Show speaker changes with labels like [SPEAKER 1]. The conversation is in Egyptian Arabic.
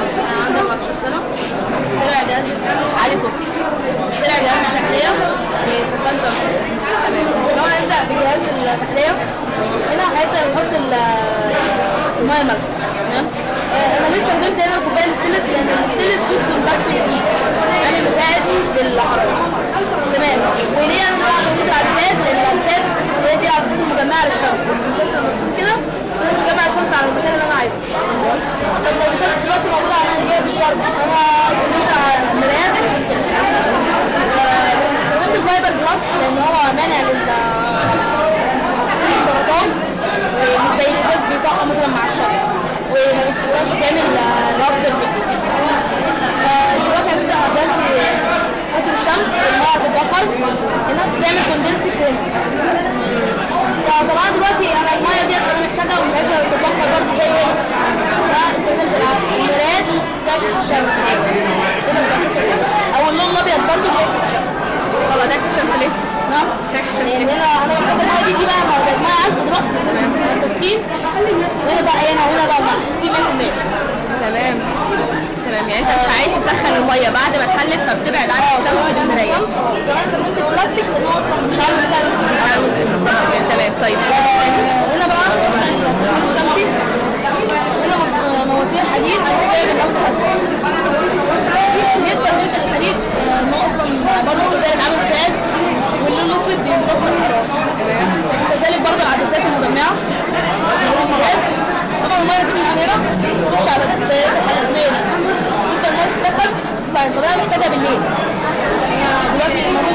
[SPEAKER 1] انا عندي 14 سنه شارع جهاز علي صبحي شارع جهاز التحليه وسكان شمس تمام لو هنبدا بجهاز التحليه هنا هيبدا نحط ال- الميه مغلى تمام آه، انا ليه استخدمت هنا الكوبايه الستيلس لان الستيلس فيه كونتاكت كتير يعني مساعد للحراره تمام وليه انا دلوقتي استخدمت العدسات لان العدسات هي دي عدسات مجمعه للشمس الشمس لما تكون كده لازم تجمع الشمس على المكان اللي انا عايزه طب لو الشمس دلوقتي موجوده على جهه الشرق انا استخدمت على المرايات آه، استخدمت الفايبر جلاس لان هو مانع لل السرطان ومش زي الازاز بيقع مثلا مع الشمس وما بتقدرش تعمل آه، رفض الفيديو فدلوقتي هنبدا عدلت خاطر الشمس الميه هتتبخر هنا بتعمل كوندنس كريم فطبعا دلوقتي انا الميه ديت انا محتاجها ومش عايزها تتبخر برضه زي ما هي فاستخدمت المرايات بتاعت الشمس كده بتعمل او اللون الابيض برضه بيعكس الشمس
[SPEAKER 2] طلع ده الشمس ليه؟
[SPEAKER 1] نعم يعني هنا انا محتاجه الميه دي دي بقى ما بقت ميه عذب دلوقتي تمام التسخين وهنا بقى هنا هنا بقى الميه في 100%
[SPEAKER 2] تمام تمام يعني انت مش عايز تسخن الميه بعد ما اتحلت فبتبعد عن الشمس بدون مرايه
[SPEAKER 1] كمان استخدمت البلاستيك لان هو اصلا مش عارف بتاع
[SPEAKER 2] تمام طيب
[SPEAKER 1] هنا بقى الشمسي هنا مص- مواسير حديد بتعمل لوحة أسود ليه استخدمت الحديد آه، إن هو أصلا برضه كذلك عامل ساد واللون الأسود بيمتص الحرارة كذلك برضه العدسات المجمعة طبعا المية بتيجي من هنا تخش على الدفايات الحديدية تبدأ المية تتدخل فالطريقة محتاجة بالليل يعني دلوقتي الموضوع